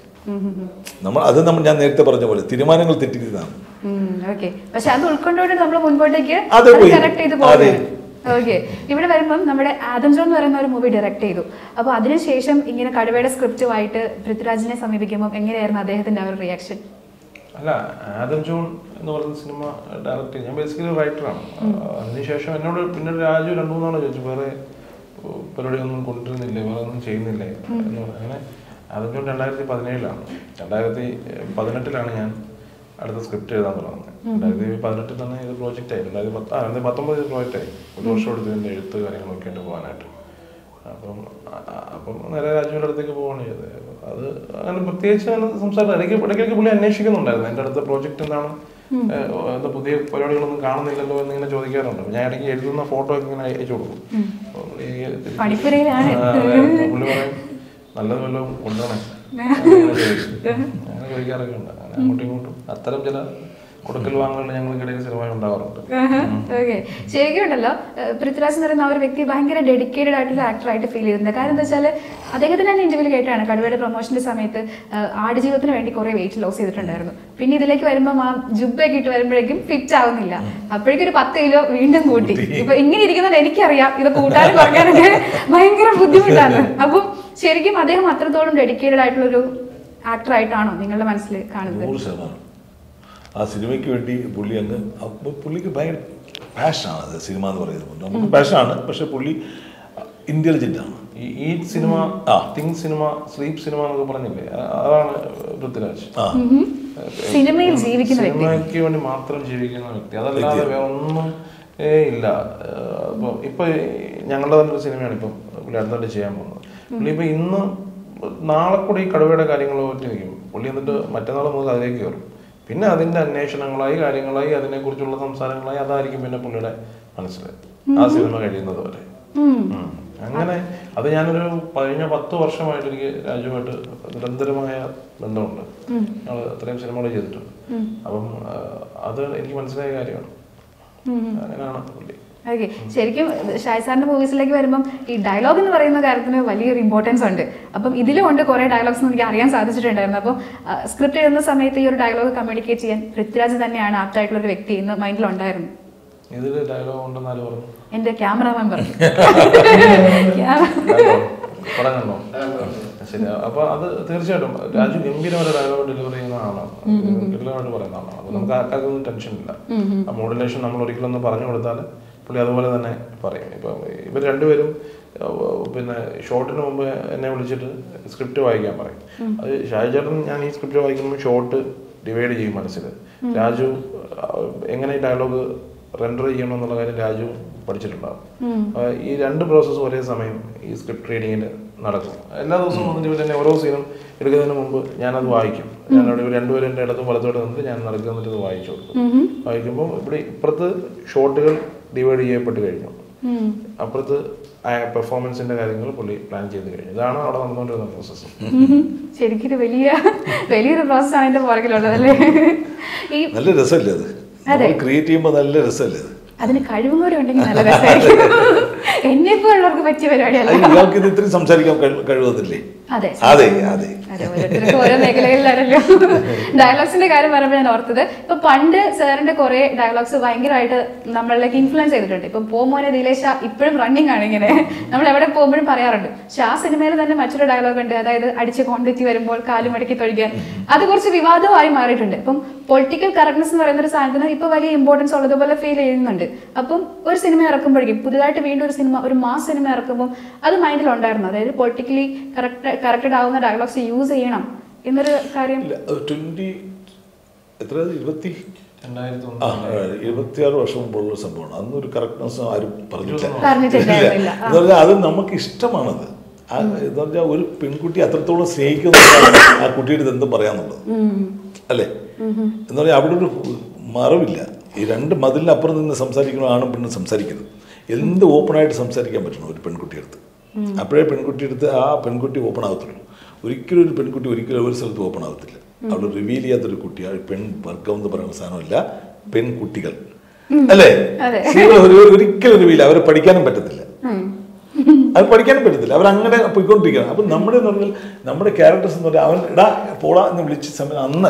നമ്മൾ അത് നമ്മൾ ഞാൻ നേരത്തെ പറഞ്ഞ പോലെ തീരുമാനങ്ങൾ തെറ്റിക്കുന്നതാണ് ഓക്കെ പക്ഷെ അത് ഉൾക്കൊണ്ടുകൊണ്ട് നമ്മൾ മുൻപോട്ടേക്ക് അത് പോയി. കറക്റ്റ് ചെയ്ത് അതെ. പോകും ഓക്കെ ഇവിടെ വരുമ്പം നമ്മുടെ ആദം ജോൺ എന്ന് പറയുന്ന ഒരു മൂവി ഡയറക്ട് ചെയ്തു അപ്പോൾ അതിനുശേഷം ഇങ്ങനെ കടുവയുടെ സ്ക്രിപ്റ്റുമായിട്ട് പൃഥ്വിരാജിനെ സമീപിക്കുമ്പോൾ എങ്ങനെയായിരുന്നു അദ്ദേഹത്തിന്റെ ആ ഒരു റിയാക്ഷൻ അല്ല ആദം ജോൺ എന്ന് പറയുന്ന സിനിമ ഡയറക്റ്റ് ഞാൻ ബേസിക്കലി റൈറ്ററാണ് അതിനുശേഷം എന്നോട് പിന്നീട് രാജു രണ്ടു മൂന്നാളെ ചോദിച്ചു വേറെ ഏഹ്, പരിപാടിയൊന്നും കൊണ്ടുവരുന്നില്ലേ വേറെ ഒന്നും ചെയ്യുന്നില്ലേ എന്ന് പറഞ്ഞു അങ്ങനെ ആദം ജോൺ രണ്ടായിരത്തി പതിനേഴിലാണ് രണ്ടായിരത്തി പതിനെട്ടിലാണ് ഞാൻ അടുത്ത സ്ക്രിപ്റ്റ് എഴുതാൻ തുടങ്ങുന്നത് രണ്ടായിരത്തി പതിനെട്ടിൽ തന്നെ ഇത് പ്രോജക്റ്റ് ആയി രണ്ടായിരത്തി പത്ത് ആ രണ്ടായിരത്തി പത്തൊമ്പത് പ്രോജക്റ്റ് ആയി ഒരു വർഷം എടുത്തു ഇതിന്റെ എഴുത്ത് കാര്യങ്ങളൊക്കെ ആയിട്ട് പോകാനായിട്ട് അപ്പം അ- അ- അപ്പം നേരെ രാജുവിൻ്റെ അടുത്തേക്ക് പോവാണ് ചെയ്തത് അത് അങ്ങനെ പ്രത്യേകിച്ച് അങ്ങനെ സംസാരം ഇടയ്ക്ക് ഇടയ്ക്കിടയ്ക്ക് പുള്ളി അന്വേഷിക്കുന്നുണ്ടായിരുന്നു എൻ്റെ അടുത്ത പ്രോജക്റ്റ് എന്താണ് ഏഹ്, എന്താ പുതിയ പരിപാടികളൊന്നും കാണുന്നില്ലല്ലോ എന്ന് ഇങ്ങനെ ചോദിക്കാറുണ്ട് അപ്പൊ ഞാൻ ഇടയ്ക്ക് എഴുതുന്ന ഫോട്ടോ ഒക്കെ ഇങ്ങനെ അയച്ചു കൊടുക്കും അപ്പൊ പുള്ളി തിരിച്ച് പണിപ്പുരയിലാണ്. ആ, അതെ. അപ്പൊ പുള്ളി പറയും നല്ലത് വല്ലതും കൊണ്ടുവരണേ അങ്ങനെ ചോദിക്കും. അങ്ങനെ ചോദിക്കാറൊക്കെ ഉണ്ട് അങ്ങനെ അങ്ങോട്ടും ഇങ്ങോട്ടും അത്തരം ചില കൊടുക്കൽ വാങ്ങലുകൾ ഞങ്ങൾക്കിടയിൽ സ്ഥിരമായി ഉണ്ടാവാറുണ്ട് ഓക്കെ ശരിക്കും ഉണ്ടല്ലോ ഏഹ് പൃഥ്വിരാജ് എന്ന് പറയുന്ന ആ ഒരു വ്യക്തി ഭയങ്കര ഡെഡിക്കേറ്റഡ് ആയിട്ടുള്ള ആക്ടർ ആയിട്ട് ഫീൽ ചെയ്തിട്ടുണ്ട് കാരണം എന്താ വെച്ചാൽ അദ്ദേഹത്തിന് തന്നെ ഇന്റർവ്യൂ കേട്ടാണ് കടുവയുടെ പ്രൊമോഷന്റെ സമയത്ത് ഏഹ് ആടുജീവിതത്തിന് വേണ്ടി കുറെ വെയിറ്റ് ലോസ് ചെയ്തിട്ടുണ്ടായിരുന്നു പിന്നെ ഇതിലേക്ക് വരുമ്പോൾ ആ ജുബൊക്കെ ഇട്ട് വരുമ്പോഴേക്കും ഫിറ്റ് ആവുന്നില്ല അപ്പോഴേക്കും ഒരു പത്ത് കിലോ വീണ്ടും കൂട്ടി ഇപ്പൊ ഇങ്ങനെ ഇരിക്കുന്നത് എനിക്കറിയാം ഇത് കൂട്ടാനും കുറയ്ക്കാനൊക്കെ ഭയങ്കര ബുദ്ധിമുട്ടാണ് അപ്പം ശരിക്കും അദ്ദേഹം അത്രത്തോളം ഡെഡിക്കേറ്റഡ് ആയിട്ടുള്ള ഒരു ആക്ടർ ആയിട്ടാണോ നിങ്ങളുടെ മനസ്സിൽ കാണുന്നത് നൂറ് ശതമാനം ആ സിനിമയ്ക്ക് വേണ്ടി പുള്ളി അങ്ങ് അപ്പൊ പുള്ളിക്ക് ഭയങ്കര പാഷനാണ് അത് സിനിമ എന്ന് പറയുന്നത് നമുക്ക് പാഷനാണ് പക്ഷെ പുള്ളി ഇന്റലിജന്റ് ആണ് ഈ ഈ സിനിമ ആ. തിങ് സിനിമ സ്ലീപ്പ് സിനിമ എന്നൊക്കെ പറഞ്ഞില്ലേ അ- അതാണ് പൃഥ്വിരാജ് ആ സിനിമയിൽ ജീവിക്കുന്ന വ്യക്തി സിനിമയ്ക്ക് വേണ്ടി മാത്രം ജീവിക്കുന്ന വ്യക്തി അതല്ലാതെ വേറെ ഒന്നും ഏ ഇല്ല ഏഹ് ഇപ്പൊ ഇപ്പൊ ഈ ഞങ്ങളുടെ തന്നെ ഒരു സിനിമയാണ് ഇപ്പം പുള്ളി അടുത്തായിട്ട് ചെയ്യാൻ പോകുന്നത് പുള്ളി ഇപ്പൊ ഇന്ന് നാളെ കൂടി ഈ കടുവയുടെ കാര്യങ്ങൾ പറ്റി നിൽക്കും പുള്ളി എന്നിട്ട് മറ്റന്നാൾ മുതൽ അതിലേക്ക് കയറും പിന്നെ അതിന്റെ അന്വേഷണങ്ങളായി കാര്യങ്ങളായി അതിനെക്കുറിച്ചുള്ള സംസാരങ്ങളായി അതായിരിക്കും പിന്നെ പുള്ളിയുടെ മനസ്സിൽ ആ സിനിമ കഴിയുന്നത് വരെ ഉം. അങ്ങനെ അത് ഞാനൊരു കഴിഞ്ഞ പത്ത് വർഷമായിട്ട് എനിക്ക് രാജുവായിട്ട് നിരന്തരമായ ബന്ധമുണ്ട് ഞങ്ങൾ അത്രയും സിനിമകൾ ചെയ്തിട്ടുണ്ട് അപ്പം ആ, അത് എനിക്ക് മനസ്സിലായ കാര്യമാണ് അങ്ങനെയാണ് പുള്ളി ഓക്കെ ശരിക്കും ഷായ് സാറിന്റെ മൂവീസിലേക്ക് വരുമ്പം ഈ ഡയലോഗ് എന്ന് പറയുന്ന കാര്യത്തിന് വലിയൊരു ഇമ്പോർട്ടൻസ് ഉണ്ട് അപ്പം ഇതിലും ഉണ്ട് കുറെ ഡയലോഗ്സ് എനിക്ക് അറിയാൻ സാധിച്ചിട്ടുണ്ടായിരുന്നു അപ്പം സ്ക്രിപ്റ്റ് എഴുതുന്ന സമയത്ത് ഈ ഒരു ഡയലോഗ് കമ്മ്യൂണിക്കേറ്റ് ചെയ്യാൻ പൃഥ്വിരാജ് തന്നെയാണ് ആപ്റ്റ് ആയിട്ടുള്ള ഒരു വ്യക്തി എന്ന് മൈൻഡിൽ ഉണ്ടായിരുന്നു ഇതിൽ ഡയലോഗ് ഉണ്ടെന്നാല് പറഞ്ഞു എന്റെ ക്യാമറമാൻ പറഞ്ഞു Dialogue. പടം കണ്ടോ ശരി അപ്പൊ അത് തീർച്ചയായിട്ടും രാജു ഗംഭീരമായ ഡയലോഗ് ഡെലിവറി ചെയ്യുന്ന ആളാണ് ഗംഭീരമായിട്ട് പറയുന്ന ആളാണ് അപ്പൊ നമുക്ക് ആൾക്കാർക്കൊന്നും ടെൻഷൻ ഇല്ല ആ മോഡുലേഷൻ നമ്മൾ ഒരിക്കലൊന്ന് പറഞ്ഞു കൊടുത്താൽ പുള്ളി അതുപോലെ തന്നെ പറയും ഇപ്പൊ ഇവർ രണ്ടുപേരും ഏഹ്, പിന്നെ ഷോട്ടിന് മുമ്പ് എന്നെ വിളിച്ചിട്ട് സ്ക്രിപ്റ്റ് വായിക്കാൻ പറയും അത് ഷാജി ചേട്ടൻ ഞാൻ ഈ സ്ക്രിപ്റ്റ് വായിക്കുമ്പോൾ ഷോട്ട് ഡിവൈഡ് ചെയ്യും മനസ്സിൽ രാജു ഏഹ്, എങ്ങനെ ഈ ഡയലോഗ് റെൻഡർ ചെയ്യണം എന്നുള്ള കാര്യം രാജു പഠിച്ചിട്ടുണ്ടാകും ആ, ഈ രണ്ട് പ്രോസസ്സ് ഒരേ സമയം ഈ സ്ക്രിപ്റ്റ് റീഡിങ്ങിൽ നടക്കും എല്ലാ ദിവസവും വന്നിട്ട് ഇവർ തന്നെ ഓരോ സീനും എടുക്കുന്നതിന് മുമ്പ് ഞാനത് വായിക്കും ഞാൻ അവിടെ ഇവർ രണ്ടുപേരും എൻ്റെ ഇടത്തും വലത്തോട്ട് നിന്നിട്ട് ഞാൻ നടക്കുക എന്നിട്ട് ഇത് വായിച്ചു കൊടുക്കും വായിക്കുമ്പോൾ ഇവിടെ ഇപ്പുറത്ത് ഷോട്ടുകൾ ഡിവൈഡ് ചെയ്യപ്പെട്ട് കഴിഞ്ഞു അപ്പുറത്ത് പെർഫോമൻസിന്റെ കാര്യങ്ങൾ പുള്ളി പ്ലാൻ ചെയ്ത് കഴിഞ്ഞു ഇതാണ് അവിടെ നടന്നുകൊണ്ടിരുന്ന പ്രോസസ്സ് ശരിക്കും ഒരു വലിയ വലിയൊരു പ്രോസസ്സാണ് എന്റെ പുറകിലുള്ളത് അല്ലേ ഈ നല്ല രസമല്ലേ അത് നമ്മൾ ക്രിയേറ്റ് ചെയ്യുമ്പോൾ നല്ല രസമല്ലേ അത് അതിന് കഴിവും കൂടെ ഉണ്ടെങ്കിൽ നല്ല രസമായിരിക്കും എന്നെ പോലുള്ളവർക്ക് പറ്റിയ പരിപാടിയല്ല അത് ഇയാൾക്ക് ഇത് ഇത്രയും സംസാരിക്കാൻ കഴി- കഴിവുന്നില്ലേ അതെ അതെ അതെ അതെ ഓരോരുത്തർക്കും ഓരോ മേഖലകളിലാണല്ലോ ഡയലോഗ്സിന്റെ കാര്യം പറയുമ്പോൾ ഞാൻ ഓർത്തത് ഇപ്പൊ പണ്ട് സാറിന്റെ കുറെ ഡയലോഗ്സ് ഭയങ്കരമായിട്ട് നമ്മളിലേക്ക് ഇൻഫ്ലുവൻസ് ചെയ്തിട്ടുണ്ട് ഇപ്പൊ പോമോനെ ദിലേശ ഇപ്പോഴും റണ്ണിങ് ആണ് ഇങ്ങനെ നമ്മൾ എവിടെ പോകുമ്പോഴും പറയാറുണ്ട് പക്ഷെ ആ സിനിമയിൽ തന്നെ മറ്റൊരു ഡയലോഗ് ഉണ്ട് അതായത് അടിച്ച് കൊണ്ടെത്തി വരുമ്പോൾ കാലും മടക്കി തൊഴിക്കാൻ അത് കുറച്ച് വിവാദമായി മാറിയിട്ടുണ്ട് ഇപ്പം പൊളിറ്റിക്കൽ കറക്റ്റ്നസ് എന്ന് പറയുന്ന ഒരു സാധനത്തിന് ഇപ്പൊ വലിയ ഇമ്പോർട്ടൻസ് ഉള്ളതുപോലെ ഫീൽ ചെയ്യുന്നുണ്ട് അപ്പം ഒരു സിനിമ ഇറക്കുമ്പോഴേക്കും പുതുതായിട്ട് വീണ്ടും ഒരു സിനിമ ഒരു മാസ് സിനിമ ഇറക്കുമ്പോൾ അത് മൈൻഡിൽ ഉണ്ടായിരുന്നു അതായത് പൊളിറ്റിക്കലി കറക്റ്റ് കറക്റ്റഡ് ആവുന്ന ഡയലോഗ്സ് യൂസ് ചെയ്യണം എന്നൊരു കാര്യം ഇല്ല ട്വന്റി എത്ര ഇരുപത്തി രണ്ടായിരത്തി ആ ഒന്ന് ഇരുപത്തിയാറ് വർഷം മുമ്പുള്ള സംഭവമാണ് അന്നൊരു കറക്റ്റ്നസ് ആരും പറഞ്ഞില്ല പറഞ്ഞിട്ടുണ്ടായിരുന്നില്ല. ഇല്ല. എന്ന് പറഞ്ഞാൽ അത് നമുക്ക് ഇഷ്ടമാണത് ആ എന്ന് പറഞ്ഞാൽ ഒരു പെൺകുട്ടി അത്രത്തോളം സ്നേഹിക്കുന്നതാണ് ആ കുട്ടിയുടെ എന്തും പറയാന്നുള്ളത് അല്ലേ എന്ന് പറഞ്ഞാൽ അവിടെ ഒരു മറവില്ല ഈ രണ്ട് മതിലിനപ്പുറം നിന്ന് സംസാരിക്കുന്ന ആണും പെണ്ണും സംസാരിക്കുന്നത് എന്ത് ഓപ്പണായിട്ട് സംസാരിക്കാൻ പറ്റണം ഒരു പെൺകുട്ടിയെടുത്ത് അപ്പോഴേ പെൺകുട്ടിയെടുത്ത് ആ പെൺകുട്ടി ഓപ്പൺ ആകത്തുള്ളൂ ഒരിക്കലും ഒരു പെൺകുട്ടി ഒരിക്കലും ഒരു സ്ഥലത്ത് ഓപ്പൺ ആകത്തില്ല അവൾ റിവീൽ ചെയ്യാത്തൊരു കുട്ടിയാണ് പെൺ വർഗം എന്ന് പറയുന്ന സാധനമല്ല പെൺകുട്ടികൾ അല്ലേ അതെ. സ്ത്രീകൾ ഒരു- ഒരിക്കലും റിവീൽ അവരെ പഠിക്കാനും പറ്റത്തില്ല അത് പഠിക്കാനും പറ്റത്തില്ല അവരങ്ങനെ പോയിക്കൊണ്ടിരിക്കുകയാണ് അപ്പം നമ്മുടെ എന്ന് പറഞ്ഞാൽ നമ്മുടെ ക്യാരക്ടേഴ്സ് എന്ന് പറഞ്ഞാൽ അവൻ ഇടാ പോടാ എന്ന് വിളിച്ച സമയം അന്ന്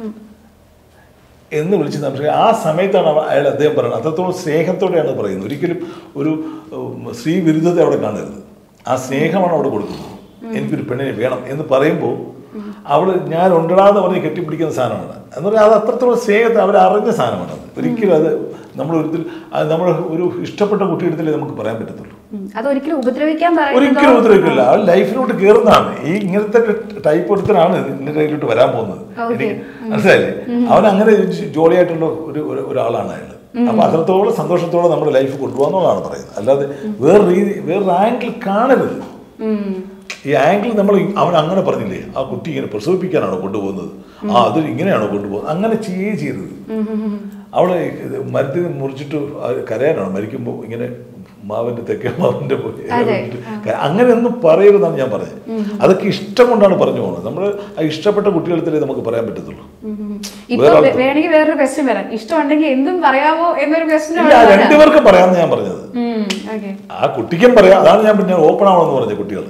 എന്ന് വിളിച്ച് സംസാരിക്കുക ആ സമയത്താണ് അവ- അയാൾ അദ്ദേഹം പറയുന്നത് അത്രത്തോളം സ്നേഹത്തോടെയാണ് പറയുന്നത് ഒരിക്കലും ഒരു ഉം, സ്ത്രീ വിരുദ്ധത അവിടെ കാണരുത് ആ സ്നേഹമാണ് അവിടെ കൊടുക്കുന്നത് എനിക്കൊരു പെണ്ണിനെ വേണം എന്ന് പറയുമ്പോൾ അവള് ഞാൻ ഉണ്ടടാന്ന് പറഞ്ഞ് കെട്ടിപ്പിടിക്കുന്ന സാധനമാണ് എന്ന് പറഞ്ഞാൽ അത് അത്രത്തോളം സ്നേഹത്തെ അവർ അറിഞ്ഞ സാധനമാണ് അത് ഒരിക്കലും അത് നമ്മൾ ഒരിക്കലും അത് നമ്മൾ ഒരു ഇഷ്ടപ്പെട്ട കുട്ടിയെടുത്തല്ലേ നമുക്ക് പറയാൻ പറ്റത്തുള്ളൂ ഉം. അതൊരിക്കലും ഉപദ്രവിക്കാൻ ഒരിക്കലും പറയുന്നതോ ഉപദ്രവിക്കില്ല അവൻ ലൈഫിലോട്ട് കയറുന്നതാണ് ഈ ഇങ്ങനത്തെ ടൈപ്പ് എടുത്തിട്ടാണ് നിന്റെ കയ്യിലോട്ട് വരാൻ പോകുന്നത് Okay. എനിക്ക് മനസ്സിലായില്ലേ അവൻ അങ്ങനെ ജോളിയായിട്ടുള്ള ഒരു ഒരു- ഒരാളാണ് അയാൾ അപ്പൊ അത്രത്തോളം സന്തോഷത്തോടെ നമ്മുടെ ലൈഫ് കൊണ്ടുപോകാന്നുള്ളതാണ് പറയുന്നത് അല്ലാതെ വേറെ രീതി വേറൊരു ആംഗിൾ കാണരുത് ഉം. ഈ ആംഗിൾ നമ്മൾ അവൻ അങ്ങനെ പറഞ്ഞില്ലേ ആ കുട്ടി ഇങ്ങനെ പ്രസവിപ്പിക്കാനാണോ കൊണ്ടുപോകുന്നത് ആ അത് ഇങ്ങനെയാണോ കൊണ്ടുപോകുന്നത് അങ്ങനെ ചെയ്യേ ചെയ്യരുത് അവളെ ഇത് മരത്തിന് മുറിച്ചിട്ട് അത് കരയാനാണോ മരിക്കുമ്പോൾ ഇങ്ങനെ മാവിന്റെ തെക്കേ മാവിന്റെ പോയി അതെ. അങ്ങനെയൊന്നും പറയരുതെന്നാണ് ഞാൻ പറഞ്ഞത് അതൊക്കെ ഇഷ്ടം കൊണ്ടാണ് പറഞ്ഞു പോകുന്നത് നമ്മൾ ആ ഇഷ്ടപ്പെട്ട കുട്ടികളത്തിലേ നമുക്ക് പറയാൻ പറ്റത്തുള്ളൂ ഇപ്പൊ വേറെ വേ- വേണമെങ്കിൽ വേറൊരു ക്വസ്റ്റ്യൻ വരാം ഇഷ്ടമുണ്ടെങ്കിൽ എന്തും പറയാമോ എന്നൊരു ക്വസ്റ്റ്യൻ ഇല്ല രണ്ടുപേർക്കും പറയാമെന്ന് ഞാൻ പറഞ്ഞത് ഓക്കെ ആ കുട്ടിക്കും പറയാം അതാണ് ഞാൻ പിന്നെ ഓപ്പൺ ആവണമെന്ന് പറഞ്ഞ കുട്ടികൾ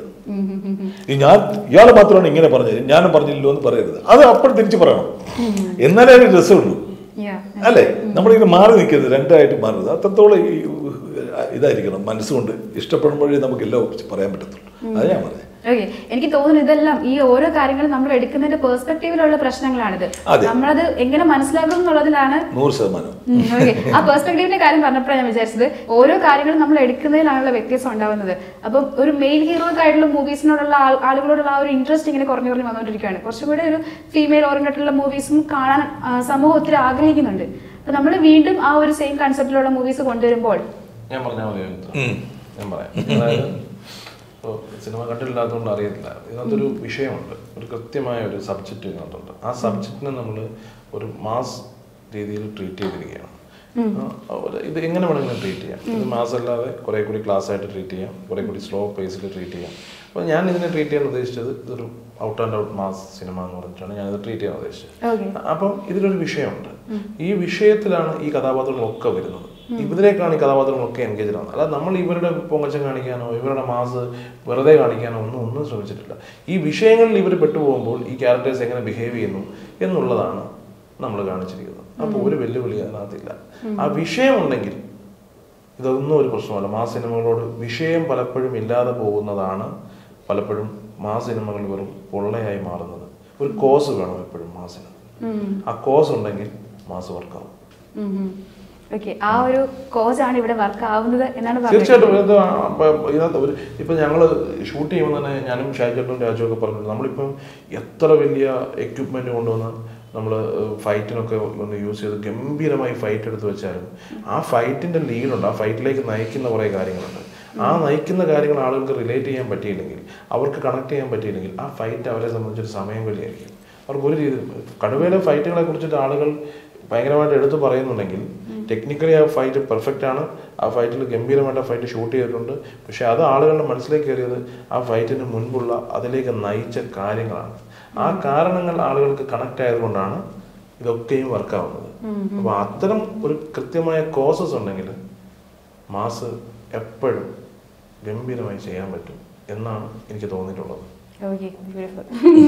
ഈ ഞാൻ ഇയാൾ മാത്രമാണ് ഇങ്ങനെ പറഞ്ഞത് ഞാനും പറഞ്ഞില്ലല്ലോ എന്ന് പറയരുത് അത് അപ്പോൾ തിരിച്ചു പറയണം എന്നാലേ ഒരു രസമുള്ളൂ അല്ലേ നമ്മളിങ്ങനെ മാറി നിൽക്കരുത് രണ്ടായിട്ട് മാറരുത് അത്രത്തോളം ഈ ഇതായിരിക്കണം മനസ്സുകൊണ്ട് ഇഷ്ടപ്പെടുമ്പോഴേ നമുക്ക് എല്ലാം പറയാൻ പറ്റത്തുള്ളൂ അത് ഞാൻ പറഞ്ഞത് ഓക്കെ എനിക്ക് തോന്നുന്നു ഇതെല്ലാം ഈ ഓരോ കാര്യങ്ങളും നമ്മൾ എടുക്കുന്നതിന്റെ പെർസ്പെക്ടീവിലുള്ള പ്രശ്നങ്ങളാണിത് അതെ. നമ്മളത് എങ്ങനെ മനസ്സിലാക്കും എന്നുള്ളതിലാണ് നൂറ് ശതമാനം ഉം, okay. ആ പെർസ്പെക്ടീവിന്റെ കാര്യം പറഞ്ഞപ്പോഴാണ് ഞാൻ വിചാരിച്ചത് ഓരോ കാര്യങ്ങളും നമ്മൾ എടുക്കുന്നതിലാണുള്ള വ്യത്യാസം ഉണ്ടാവുന്നത് അപ്പം ഒരു മെയിൽ ഹീറോക്ക് ആയിട്ടുള്ള മൂവീസിനോടുള്ള ആൾ- ആളുകളോടുള്ള ആ ഒരു ഇൻട്രസ്റ്റ് ഇങ്ങനെ കുറഞ്ഞു കുറഞ്ഞു വന്നുകൊണ്ടിരിക്കുകയാണ് കുറച്ചും കൂടെ ഒരു ഫീമെയിൽ ഓറിയന്റഡുള്ള മൂവീസും കാണാൻ ആ, സമൂഹം ഒത്തിരി ആഗ്രഹിക്കുന്നുണ്ട് അപ്പൊ നമ്മൾ വീണ്ടും ആ ഒരു സെയിം കൺസെപ്റ്റിലുള്ള മൂവീസ് കൊണ്ടുവരുമ്പോൾ ഞാൻ പറഞ്ഞാൽ മതി അനിത? ഉം. ഞാൻ പറയാം അതായത് ഇപ്പൊ സിനിമ കണ്ടിട്ടില്ലാത്തതുകൊണ്ട് അറിയത്തില്ല ഇതിനകത്തൊരു വിഷയമുണ്ട് ഒരു കൃത്യമായ ഒരു സബ്ജക്റ്റ് ഇതിനകത്തുണ്ട് ആ സബ്ജക്റ്റിനെ നമ്മൾ ഒരു മാസ് രീതിയിൽ ട്രീറ്റ് ചെയ്തിരിക്കുകയാണ് ആ, ഒരു- ഇത് എങ്ങനെ വേണമെങ്കിലും ട്രീറ്റ് ചെയ്യാം ഇത് മാസ് അല്ലാതെ കുറെ കൂടി ക്ലാസ് ആയിട്ട് ട്രീറ്റ് ചെയ്യാം കുറെ കൂടി സ്ലോ പേസിൽ ട്രീറ്റ് ചെയ്യാം അപ്പോൾ ഞാൻ ഇതിനെ ട്രീറ്റ് ചെയ്യാൻ ഉദ്ദേശിച്ചത് ഇതൊരു ഔട്ട് ആൻഡ് ഔട്ട് മാസ് സിനിമ എന്ന് പറഞ്ഞിട്ടാണ് ഞാനിത് ട്രീറ്റ് ചെയ്യാൻ ഉദ്ദേശിച്ചത് ഓക്കെ അപ്പം ഇതിലൊരു വിഷയമുണ്ട് ഈ വിഷയത്തിലാണ് ഈ കഥാപാത്രങ്ങളൊക്കെ വരുന്നത് ഇതിലേക്കാണ് ഈ കഥാപാത്രങ്ങളൊക്കെ എൻഗേജ് ആവുന്നത് അല്ലാതെ നമ്മൾ ഇവരുടെ പൊങ്ങച്ചം കാണിക്കാനോ ഇവരുടെ മാസ് വെറുതെ കാണിക്കാനോ ഒന്നും ഒന്നും ശ്രമിച്ചിട്ടില്ല ഈ വിഷയങ്ങളിൽ ഇവർ പെട്ടുപോകുമ്പോൾ ഈ ക്യാരക്ടേഴ്സ് എങ്ങനെ ബിഹേവ് ചെയ്യുന്നു എന്നുള്ളതാണ് നമ്മൾ കാണിച്ചിരിക്കുന്നത് അപ്പോൾ ഒരു വെല്ലുവിളി അതിനകത്തില്ല ആ വിഷയം ഉണ്ടെങ്കിൽ ഇതൊന്നും ഒരു പ്രശ്നമല്ല മാ സിനിമകളോട് വിഷയം പലപ്പോഴും ഇല്ലാതെ പോകുന്നതാണ് പലപ്പോഴും മാ സിനിമകൾ വെറും പൊള്ളയായി മാറുന്നത് ഒരു കോസ് വേണം എപ്പോഴും മാസിന് ആ കോസ് ഉണ്ടെങ്കിൽ മാസ് വർക്കാവും ഓക്കെ ആ ഒരു കോസ് ആണ് ഇവിടെ വർക്ക് ആവുന്നത് എന്നാണ് പറഞ്ഞത് തീർച്ചയായിട്ടും ഇത് ആ, പ- ഇതിനകത്ത് ഒരു ഇപ്പൊ ഞങ്ങള് ഷൂട്ട് ചെയ്യുമ്പോൾ തന്നെ ഞാനും ഷാജേട്ടും രാജുവും ഒക്കെ പറഞ്ഞിട്ടുണ്ട് നമ്മളിപ്പം എത്ര വലിയ എക്യുപ്മെന്റ് കൊണ്ടുവന്ന് നമ്മൾ ഫൈറ്റിനൊക്കെ ഒന്ന് യൂസ് ചെയ്ത് ഗംഭീരമായി ഫൈറ്റ് എടുത്ത് വെച്ചാലും ആ ഫൈറ്റിന്റെ ലീഡുണ്ട് ആ ഫൈറ്റിലേക്ക് നയിക്കുന്ന കുറേ കാര്യങ്ങളുണ്ട് ആ നയിക്കുന്ന കാര്യങ്ങൾ ആളുകൾക്ക് റിലേറ്റ് ചെയ്യാൻ പറ്റിയില്ലെങ്കിൽ അവർക്ക് കണക്ട് ചെയ്യാൻ പറ്റിയില്ലെങ്കിൽ ആ ഫൈറ്റ് അവരെ സംബന്ധിച്ചൊരു സമയം കൊല്ലിയായിരിക്കും അവർക്ക് ഒരു രീതി കടുവയിലെ ഫൈറ്റുകളെ കുറിച്ചിട്ട് ആളുകൾ ഭയങ്കരമായിട്ട് എടുത്തു പറയുന്നുണ്ടെങ്കിൽ ടെക്നിക്കലി ആ ഫൈറ്റ് പെർഫെക്റ്റ് ആണ് ആ ഫൈറ്റിൽ ഗംഭീരമായിട്ട് ആ ഫൈറ്റ് ഷൂട്ട് ചെയ്തിട്ടുണ്ട് പക്ഷെ അത് ആളുകളുടെ മനസ്സിലേക്ക് കയറിയത് ആ ഫൈറ്റിന് മുൻപുള്ള അതിലേക്ക് നയിച്ച കാര്യങ്ങളാണ് ആ കാരണങ്ങൾ ആളുകൾക്ക് കണക്ട് ആയതുകൊണ്ടാണ് ഇതൊക്കെയും വർക്കാവുന്നത് അപ്പോൾ അത്തരം ഒരു കൃത്യമായ കോസസ് ഉണ്ടെങ്കിൽ മാസ് എപ്പോഴും ഗംഭീരമായി ചെയ്യാൻ പറ്റും എന്നാണ് എനിക്ക് തോന്നിയിട്ടുള്ളത് ഓക്കെ ബ്യൂട്ടിഫുൾ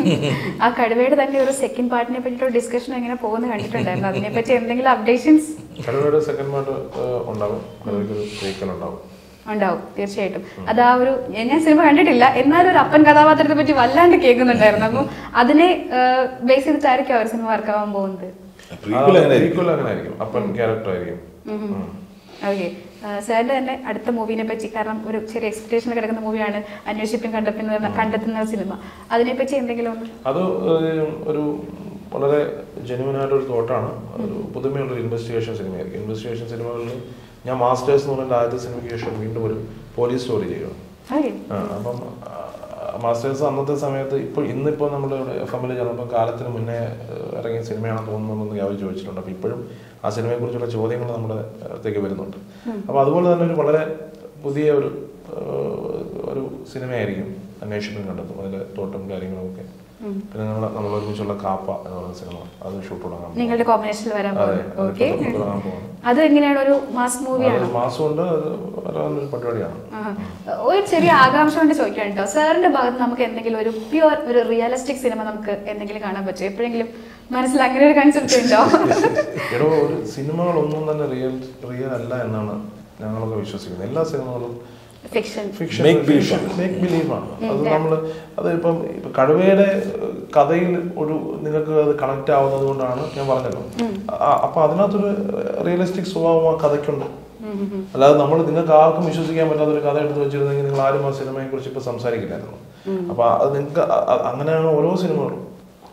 ആ കടുവയുടെ തന്നെ ഒരു സെക്കൻഡ് പാർട്ടിനെ പറ്റിയിട്ടുള്ള ഡിസ്കഷൻ എങ്ങനെ പോകുന്ന കണ്ടിട്ടുണ്ടായിരുന്നു അതിനെ പറ്റി എന്തെങ്കിലും അപ്ഡേഷൻസ് കടുവയുടെ സെക്കൻഡ് പാർട്ട് ഉണ്ടാവും കടുവയ്ക്ക് ഒരു സീക്വൽ ഉണ്ടാവും ഉണ്ടാവും തീർച്ചയായിട്ടും അത് ആ ഒരു ഞാൻ സിനിമ കണ്ടിട്ടില്ല എന്നാലും ഒരു അപ്പൻ കഥാപാത്രത്തെ പറ്റി വല്ലാണ്ട് കേൾക്കുന്നുണ്ടായിരുന്നു അപ്പം അതിനെ ബേസ് ചെയ്തിട്ടായിരിക്കും അവർ സിനിമ വർക്കാവാൻ പോകുന്നത് പ്രീക്വൽ അങ്ങനെ ആയിരിക്കും. Prequel അങ്ങനെ ആയിരിക്കും അപ്പൻ ക്യാരക്ടർ ആയിരിക്കും ഉം. ഓക്കെ സാറിന്റെ തന്നെ അടുത്ത മൂവിനെ പറ്റി കാരണം ഒരു ചെറിയ എക്സ്പെക്ടേഷനിൽ കിടക്കുന്ന മൂവിയാണ് അന്വേഷിപ്പും കണ്ടെത്തുന്ന കണ്ടെത്തുന്ന സിനിമ അതിനെപ്പറ്റി എന്തെങ്കിലും ഒന്ന് അത് ഏഹ്, ഒരു വളരെ ജെന്യൂൻ ആയിട്ടൊരു തോട്ടാണ് ഒരു പുതുമയുള്ള ഒരു ഇൻവെസ്റ്റിഗേഷൻ സിനിമയായിരിക്കും ഇൻവെസ്റ്റിഗേഷൻ സിനിമകളിൽ ഞാൻ മാസ്റ്റേഴ്സ് എന്ന് പറയുന്ന ആദ്യത്തെ സിനിമയ്ക്ക് ശേഷം വീണ്ടും ഒരു പോലീസ് സ്റ്റോറി ചെയ്യുക Okay. ആ, അപ്പം ആ, മാസ്റ്റേഴ്സ് അന്നത്തെ സമയത്ത് ഇപ്പോൾ ഇന്നിപ്പോൾ നമ്മൾ ഇവിടെ എഫ് എമ്മിൽ ചെന്നപ്പോൾ കാലത്തിന് മുന്നേ ഏഹ്, ഇറങ്ങിയ സിനിമയാണെന്ന് തോന്നുന്നു അവർ ചോദിച്ചിട്ടുണ്ട് അപ്പോൾ ഇപ്പോഴും ആ സിനിമയെക്കുറിച്ചുള്ള ചോദ്യങ്ങൾ നമ്മുടെ അടുത്തേക്ക് വരുന്നുണ്ട് അപ്പോൾ അതുപോലെ തന്നെ ഒരു വളരെ പുതിയ ഒരു ഏഹ്, ഒരു സിനിമയായിരിക്കും അന്വേഷണം കണ്ടെത്തും അതിൻ്റെ തോട്ടും കാര്യങ്ങളും ഒക്കെ പിന്നെ നമ്മൾ നമ്മൾ ഒരുമിച്ചുള്ള കാപ്പ എന്ന് പറയുന്ന സിനിമ അത് ഷൂട്ട് തുടങ്ങാൻ പോകുന്നു. നിങ്ങളുടെ കോമ്പിനേഷനിൽ വരാൻ അതെ പോകുന്നു അത് ഓക്കെ ഷൂട്ട് തുടങ്ങാൻ പോകുന്നു അത് എങ്ങനെയാണ് ഒരു മാസ് മൂവിയാണോ അത് മാസമുണ്ട് അത് വരാനൊരു പരിപാടിയാണ് ആഹാ. ഒരു ചെറിയ ആകാംക്ഷ കൊണ്ട് ചോദിക്കാൻ കേട്ടോ സാറിന്റെ ഭാഗത്ത് നമുക്ക് എന്തെങ്കിലും ഒരു പ്യുവർ ഒരു റിയലിസ്റ്റിക് സിനിമ നമുക്ക് എന്തെങ്കിലും കാണാൻ പറ്റുമോ എപ്പോഴെങ്കിലും മനസ്സിൽ അങ്ങനെ ഒരു കൺസെപ്റ്റ് ഉണ്ടോ എടോ ഒരു സിനിമകളൊന്നും തന്നെ റിയൽ റിയൽ അല്ല എന്നാണ് ഞങ്ങളൊക്കെ വിശ്വസിക്കുന്നത് എല്ലാ സിനിമകളും ഫിക്ഷൻ ഫിക്ഷൻ Make believe ആണ്. മേക്ക് ബിലീവാണ് അത് നമ്മൾ അത് ഇപ്പം ഇപ്പൊ കടുവയുടെ ഏഹ്, കഥയിൽ ഒരു നിങ്ങൾക്ക് അത് കണക്ട് ആവുന്നത് കൊണ്ടാണ് ഞാൻ പറഞ്ഞല്ലോ ആ- അപ്പൊ അതിനകത്തൊരു റിയലിസ്റ്റിക് സ്വഭാവം ആ കഥയ്ക്കുണ്ട് അല്ലാതെ നമ്മൾ നിങ്ങൾക്ക് ആർക്കും വിശ്വസിക്കാൻ പറ്റാത്ത ഒരു കഥ എടുത്ത് വെച്ചിരുന്നെങ്കിൽ നിങ്ങൾ ആരും ആ സിനിമയെ കുറിച്ച് ഇപ്പൊ സംസാരിക്കില്ലായിരുന്നു അപ്പൊ അത് നിങ്ങൾക്ക് അ- അ- അങ്ങനെയാണ് ഓരോ സിനിമകളും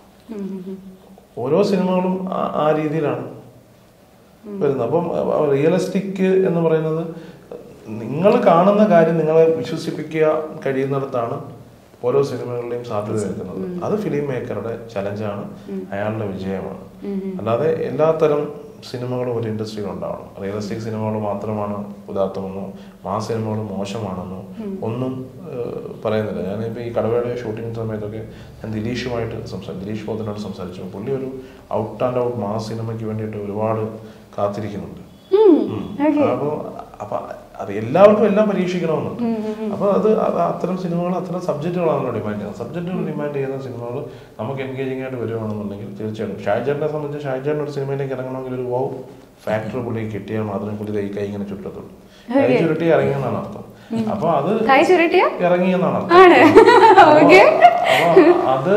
ഓരോ സിനിമകളും ആ- ആ രീതിയിലാണ് വരുന്നത് അപ്പം റിയലിസ്റ്റിക് എന്ന് പറയുന്നത് നിങ്ങൾ കാണുന്ന കാര്യം നിങ്ങളെ വിശ്വസിപ്പിക്കുക കഴിയുന്നിടത്താണ് ഓരോ സിനിമകളുടെയും സാധ്യത നിൽക്കുന്നത് അത് ഫിലിം മേക്കറുടെ ചലഞ്ചാണ് അയാളുടെ വിജയമാണ് അല്ലാതെ എല്ലാത്തരം സിനിമകളും ഒരു ഇൻഡസ്ട്രിയിൽ ഉണ്ടാവണം റിയലിസ്റ്റിക് സിനിമകൾ മാത്രമാണ് ഉദാത്തമെന്നോ ആ സിനിമകൾ മോശമാണെന്നോ ഒന്നും ഏഹ്, പറയുന്നില്ല ഞാനിപ്പോൾ ഈ കടവയുടെ ഷൂട്ടിംഗ് സമയത്തൊക്കെ ഞാൻ ദിലീഷുമായിട്ട് സംസാരിച്ചു ദിലീഷ് പോത്തിനോട് സംസാരിച്ചു പുള്ളി ഒരു ഔട്ട് ആൻഡ് ഔട്ട് മാസ് സിനിമയ്ക്ക് വേണ്ടിയിട്ട് ഒരുപാട് കാത്തിരിക്കുന്നുണ്ട് ഉം. അപ്പൊ അപ്പൊ അത് എല്ലാവർക്കും എല്ലാം പരീക്ഷിക്കണമെന്നുണ്ട് അപ്പൊ അത് അത് അത്തരം സിനിമകൾ അത്തരം സബ്ജക്റ്റുകളാണല്ലോ ഡിമാൻഡ് ചെയ്യുന്നത് സബ്ജക്റ്റുകൾ ഡിമാൻഡ് ചെയ്യുന്ന സിനിമകൾ നമുക്ക് എൻഗേജിംഗ് ആയിട്ട് വരുവാണെന്നുണ്ടെങ്കിൽ തീർച്ചയായിട്ടും ഷാജാറിനെ സംബന്ധിച്ച് ഷാജാറിന് ഒരു സിനിമയിലേക്ക് ഇറങ്ങണമെങ്കിൽ ഒരു വൗ ഫാക്ടർ പുള്ളി കിട്ടിയാൽ മാത്രമേ പുള്ളി ദൈ കൈ ഇങ്ങനെ ചുറ്റത്തുള്ളൂ കൈ ചുരുട്ടി ഇറങ്ങിയെന്നാണ് അർത്ഥം അപ്പൊ അത് കൈ ചുരുട്ടിയ ഇറങ്ങി എന്നാണ് അർത്ഥം ആണ് ഓക്കെ അപ്പൊ അത്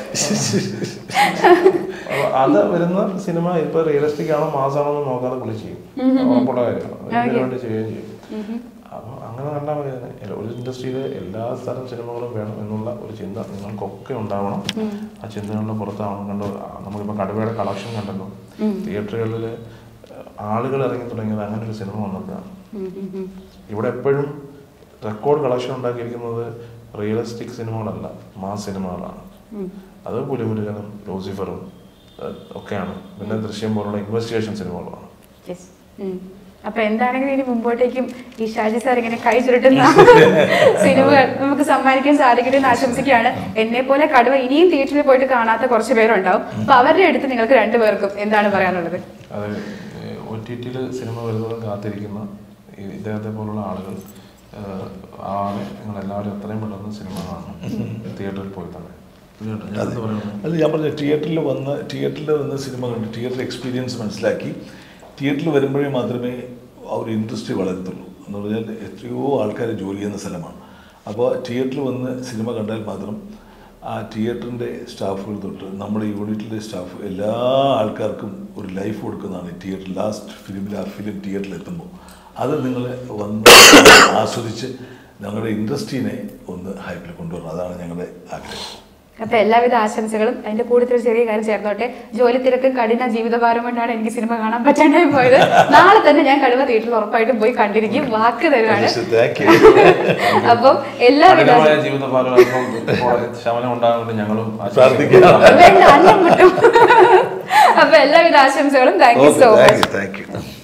അപ്പൊ അത് വരുന്ന സിനിമ ഇപ്പൊ റിയലിസ്റ്റിക് ആണോ മാസാണോ എന്ന് നോക്കാതെ പുള്ളി ചെയ്യും ഉറപ്പുള്ള കാര്യമാണ് അതിന് വേണ്ടി ചെയ്യുകയും ചെയ്യും അപ്പൊ അങ്ങനെ കണ്ടാൽ മതി തന്നെ. എല്ലാ- ഒരു ഇൻഡസ്ട്രിയിലെ എല്ലാ തരം സിനിമകളും വേണം എന്നുള്ള ഒരു ചിന്ത നിങ്ങൾക്കൊക്കെ ഉണ്ടാവണം ആ ചിന്തകളുടെ പുറത്താവണം കണ്ടോ ആ, നമുക്കിപ്പോ കടുവയുടെ കളക്ഷൻ കണ്ടല്ലോ തിയേറ്ററുകളിൽ ആളുകൾ ഇറങ്ങി തുടങ്ങിയത് അങ്ങനെ ഒരു സിനിമ വന്നപ്പോഴാണ് ഇവിടെ എപ്പോഴും റെക്കോർഡ് കളക്ഷൻ ഉണ്ടാക്കിയിരിക്കുന്നത് റിയലിസ്റ്റിക് സിനിമകളല്ല മാസ് സിനിമകളാണ് അത് പുലിമുരുകനും ലൂസിഫറും ഏഹ്, ഒക്കെയാണ് പിന്നെ ദൃശ്യം പോലുള്ള ഇൻവെസ്റ്റിഗേഷൻ സിനിമകളുമാണ് Yes. ഉം. അപ്പൊ എന്താണെങ്കിലും ഇനി മുമ്പോട്ടേക്കും ഈ ഷാജി സാർ ഇങ്ങനെ കൈ ചുരുട്ടുന്ന സിനിമകൾ നമുക്ക് സമ്മാനിക്കാൻ സാധിക്കട്ടെ എന്ന് ആശംസിക്കുകയാണ് എന്നെ പോലെ കടുവ ഇനിയും തിയേറ്ററിൽ പോയിട്ട് കാണാത്ത കുറച്ച് പേരുണ്ടാവും അപ്പൊ അവരുടെ അടുത്ത് നിങ്ങൾക്ക് രണ്ടുപേർക്കും എന്താണ് പറയാനുള്ളത് അത് ഒ ടി ടിയിൽ സിനിമ വരുന്നതും കാത്തിരിക്കുന്ന ഈ ഇദ്ദേഹത്തെ പോലുള്ള ആളുകൾ ഏഹ്, ആളെ നിങ്ങൾ എല്ലാവരും എത്രയും പെട്ടെന്ന് സിനിമ കാണണം തിയേറ്ററിൽ പോയി തന്നെ ഇതുകണ്ടോ? ഞാൻ എന്താ പറയുന്നത്? അത് ഞാൻ പറഞ്ഞു തിയേറ്ററിൽ വന്ന് തിയേറ്ററിൽ വന്ന് സിനിമ കണ്ട് തിയേറ്റർ എക്സ്പീരിയൻസ് മനസ്സിലാക്കി തിയേറ്ററിൽ വരുമ്പോഴേ മാത്രമേ ആ ഒരു ഇൻഡസ്ട്രി വളരത്തുള്ളൂ എന്ന് പറഞ്ഞാൽ എത്രയോ ആൾക്കാർ ജോലി ചെയ്യുന്ന സ്ഥലമാണ് അപ്പോൾ തിയേറ്ററിൽ വന്ന് സിനിമ കണ്ടാൽ മാത്രം ആ തിയേറ്ററിൻ്റെ സ്റ്റാഫുകൾ തൊട്ട് നമ്മുടെ യൂണിറ്റിലെ സ്റ്റാഫ് എല്ലാ ആൾക്കാർക്കും ഒരു ലൈഫ് കൊടുക്കുന്നതാണ് ഈ തിയേറ്റർ ലാസ്റ്റ് ഫിലിമിൽ ആ ഫിലിം തിയേറ്ററിൽ എത്തുമ്പോൾ അത് നിങ്ങൾ വന്ന് ആസ്വദിച്ച് ഞങ്ങളുടെ ഇൻഡസ്ട്രീനെ ഒന്ന് ഹൈപ്പിൽ കൊണ്ടുവരണം അതാണ് ഞങ്ങളുടെ ആഗ്രഹം അപ്പൊ എല്ലാവിധ ആശംസകളും അതിന്റെ കൂട്ടത്തിൽ ഒരു ചെറിയ കാര്യം ചേർന്നോട്ടെ ജോലി തിരക്കും കഠിന ജീവിതഭാരം കൊണ്ടാണ് എനിക്ക് സിനിമ കാണാൻ പറ്റാണ്ടായി പോയത് നാളെ തന്നെ ഞാൻ കടുവ തിയേറ്ററിൽ ഉറപ്പായിട്ടും പോയി കണ്ടിരിക്കും വാക്ക് തരുവാണ് താങ്ക് യു അപ്പം എല്ലാവിധ കഠിനമായ ജീവിതഭാരം അല്പം ഇപ്പോൾ ശമനം ഉണ്ടാകുന്നത് ഞങ്ങളും പ്രാർത്ഥിക്കാം. വേണ്ട അന്നം വിട്ടും അപ്പൊ എല്ലാവിധ ആശംസകളും thank you okay so thank much you thank U